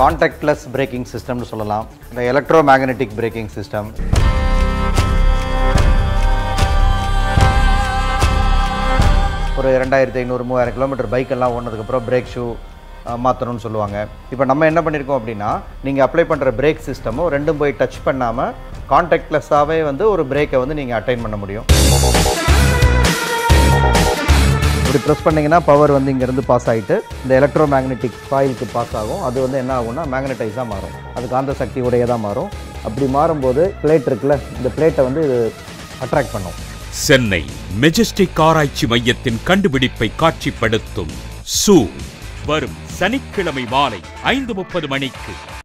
contactless braking சிஸ்டம்னு சொல்லலாம் இந்த electro magnetic braking system ஒரு ரெண்டாயிரத்தி ஐநூறு மூவாயிரம் கிலோமீட்டர் பைக்கெல்லாம் ஓடினதுக்கப்புறம் பிரேக் ஷூ மாற்றணும்னு சொல்லுவாங்க இப்போ நம்ம என்ன பண்ணியிருக்கோம் அப்படின்னா நீங்கள் அப்ளை பண்ணுற பிரேக் சிஸ்டமும் ரெண்டும் போய் டச் பண்ணாமல் கான்டாக்ட்லெஸ்ஸாகவே வந்து ஒரு பிரேக்கை வந்து நீங்கள் அட்டைன் பண்ண முடியும் இப்படி ப்ரெஸ் பண்ணிங்கன்னா பவர் வந்து இங்கேருந்து பாஸ் ஆகிட்டு இந்த எலக்ட்ரோ மேக்னெட்டிக் காயிலுக்கு பாஸ் ஆகும் அது வந்து என்ன ஆகும்னா மேக்னடைஸாக மாறும் அது காந்த சக்தி உடையதாக மாறும் அப்படி மாறும்போது பிளேட் இருக்குல்ல இந்த பிளேட்டை வந்து இது அட்ராக்ட் பண்ணும் சென்னை மெஜஸ்டிக் ஆராய்ச்சி மையத்தின் கண்டுபிடிப்பை காட்சிப்படுத்தும் சூ வரும் சனிக்கிழமை மாலை ஐந்து முப்பது மணிக்கு